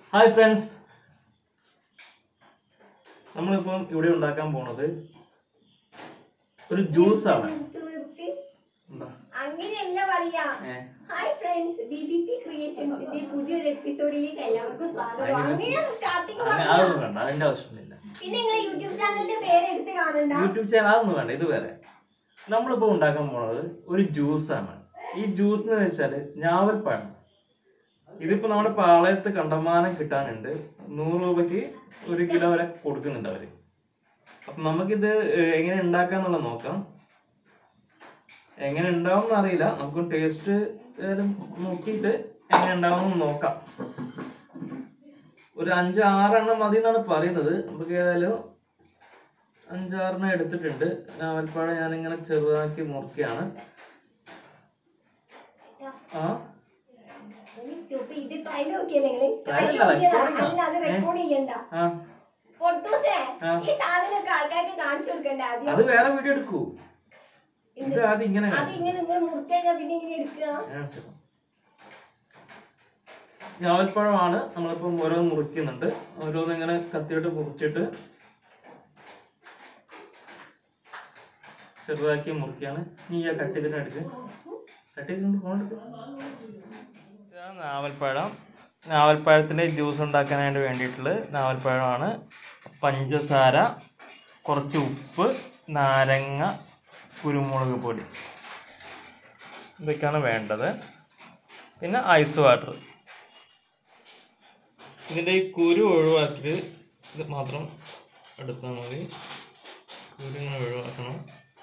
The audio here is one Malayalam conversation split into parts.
ഹായ് ഫ്രണ്ട്സ് നമ്മളിപ്പം ഇവിടെ ഉണ്ടാക്കാൻ പോണത് ഒരു ജ്യൂസ് ആണ് നിർത്തി നിർത്തി. എന്താ അങ്ങനെയല്ല പറയാ ഏ, hi friends B B P ക്രിയേഷൻസിന്റെ പുതിയൊരു എപ്പിസോഡിലേക്ക് എല്ലാവർക്കും സ്വാഗതം അങ്ങനെ സ്റ്റാർട്ടിങ് അങ്ങനെ പറയാ അതൊന്നും വേണ്ട അതിന്റെ ആവശ്യമൊന്നുമില്ല പിന്നെ നിങ്ങൾ യൂട്യൂബ് ചാനലിന്റെ പേര് എടുത്ത് കാണണ്ട യൂട്യൂബ് ചാനൽ അതൊന്നും വേണ്ട ഇത് വേറെ നമ്മളിപ്പോ ഉണ്ടാക്കാൻ പോണത് ഒരു ജ്യൂസ് ആണ് ഈ ജ്യൂസ് എന്ന് വെച്ചാല് ഞാവൽപ്പഴം ഇതിപ്പോ നമ്മുടെ പാളയത്ത് കണ്ടമാനം കിട്ടാനുണ്ട് നൂറ് രൂപയ്ക്ക് ഒരു കിലോ വരെ കൊടുക്കുന്നുണ്ട് അവര് അപ്പൊ നമുക്കിത് ഏഹ്, എങ്ങനെ ഉണ്ടാക്കാന്നുള്ളത് നോക്കാം എങ്ങനെ ഉണ്ടാവും അറിയില്ല നമുക്ക് ടേസ്റ്റ് നോക്കിയിട്ട് എങ്ങനെ ഉണ്ടാവും നോക്കാം ഒരു അഞ്ച് ആറെണ്ണം മതി എന്നാണ് പറയുന്നത് നമുക്ക് ഏതായാലും അഞ്ചാറെണ്ണം എടുത്തിട്ടുണ്ട് ഞാവൽപ്പഴം ഞാനിങ്ങനെ ചെറുതാക്കി മുറിക്കുകയാണ് ആ സ്റ്റോപ്പ് ഇത് ട്രൈ നോക്കിയല്ലേ നിങ്ങള് ട്രൈ Try അല്ല, നോക്കിയതാ recording ആ. അല്ല അത് റെക്കോർഡ് ചെയ്യണ്ട ആ പൊട്ടൂസേ ആ. ഈ സാധനമൊക്കെ ആൾക്കാർക്ക് കാണിച്ചു കൊടുക്കണ്ട ആദ്യം അത് വേറെ വീഡിയോ എടുക്കൂ എന്ത്? ഇത് ആദ്യം ഇങ്ങനെ അത് കാണിച്ചു. ഇങ്ങനെ നിങ്ങൾ മുറിച്ചു കഴിഞ്ഞാൽ പിന്നെ ഇങ്ങനെ എടുക്കുക ഞാൻ കാണിച്ചുതരാം. ഞാവൽപ്പഴമാണ് നമ്മളിപ്പം ഓരോന്ന് മുറിക്കുന്നുണ്ട് ഓരോന്ന് ഇങ്ങനെ കത്തിയിട്ട് മുറിച്ചിട്ട് ചെറുതാക്കി മുറിക്കുകയാണ് നീ ആ കട്ട് ചെയ്തിട്ട് എടുക്ക് കട്ട് ചെയ്തിട്ട് ഫോൺ എടുക്ക് ഇതാണ് നാവൽപ്പഴം നാവൽപ്പഴത്തിൻ്റെ ജ്യൂസ് ഉണ്ടാക്കാനായിട്ട് വേണ്ടിയിട്ടുള്ള നാവൽപ്പഴമാണ് പഞ്ചസാര കുറച്ച് ഉപ്പ് നാരങ്ങ കുരുമുളക് പൊടി ഇതൊക്കെയാണ് വേണ്ടത് പിന്നെ ഐസ് വാട്ടർ ഇതിൻ്റെ ഈ കുരു ഒഴിവാക്കിയിട്ട് ഇത് മാത്രം എടുത്താൽ മതി കുരു ഇങ്ങനെ ഒഴിവാക്കണം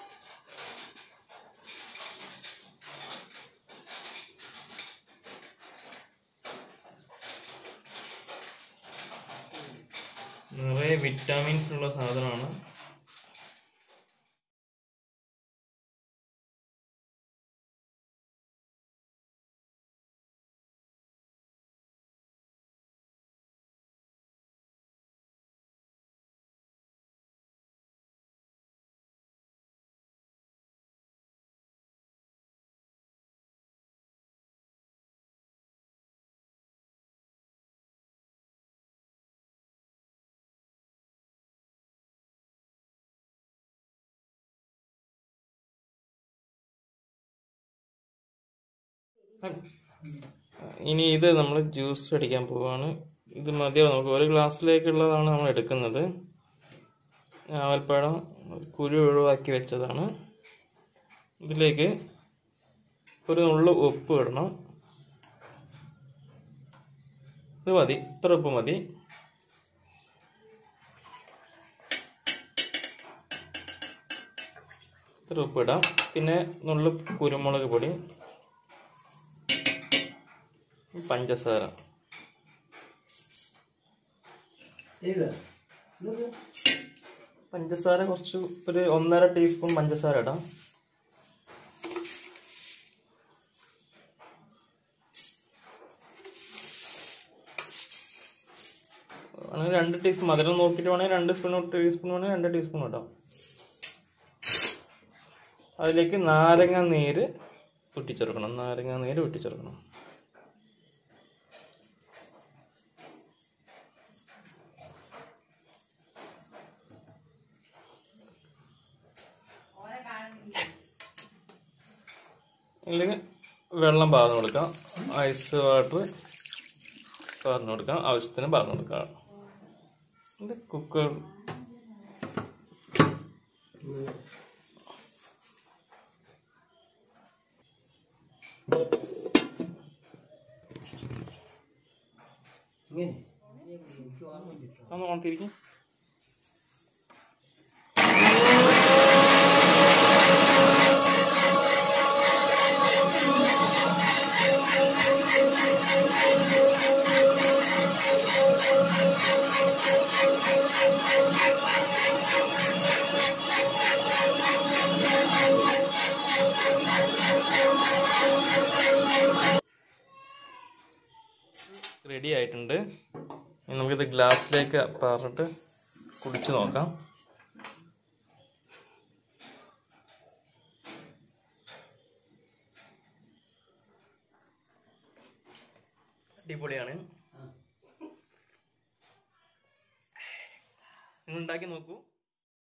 നിറയെ വിറ്റാമിൻസ് ഉള്ള സാധനമാണ് ഇനി ഇത് നമ്മൾ ജ്യൂസ് അടിക്കാൻ പോവാണ് ഇത് മതിയാവും നമുക്ക് ഒരു ഗ്ലാസ്സിലേക്കുള്ളതാണ് നമ്മൾ എടുക്കുന്നത് ആവൽപ്പഴം കുരു ഒഴിവാക്കി വെച്ചതാണ് ഇതിലേക്ക് ഒരു നുള്ളു ഉപ്പ് ഇടണം ഇത് മതി ഇത്ര ഉപ്പ് മതി ഇത്ര ഉപ്പ് ഇടാം പിന്നെ നുള്ളു കുരുമുളക് പൊടി പഞ്ചസാര പഞ്ചസാര കുറച്ച് ഒരു ഒന്നര ടീസ്പൂൺ പഞ്ചസാര ഇടാം വേണമെങ്കിൽ രണ്ട് ടീസ്പൂൺ മധുരം നോക്കിയിട്ട് വേണമെങ്കിൽ രണ്ട് സ്പൂൺ ടീസ്പൂൺ വേണമെങ്കിൽ രണ്ട് ടീസ്പൂൺ ഇടാം അതിലേക്ക് നാരങ്ങ നീര് പൊട്ടിച്ചെടുക്കണം നാരങ്ങ നീര് പൊട്ടിച്ചെടുക്കണം അല്ലെങ്കിൽ വെള്ളം പാർന്നു കൊടുക്കാം ഐസ് വാട്ടർ പാർന്നു കൊടുക്കാം ആവശ്യത്തിന് പാർന്നു കൊടുക്കാം ഇത് കുക്കർ ഒന്ന് ഓർത്തിരിക്കും റെഡി ആയിട്ടുണ്ട് ഇനി നമുക്കിത് ഗ്ലാസ്സിലേക്ക് പറഞ്ഞിട്ട് കുടിച്ചു നോക്കാം അടിപൊളിയാണ് നിങ്ങൾ ഉണ്ടാക്കി നോക്കൂ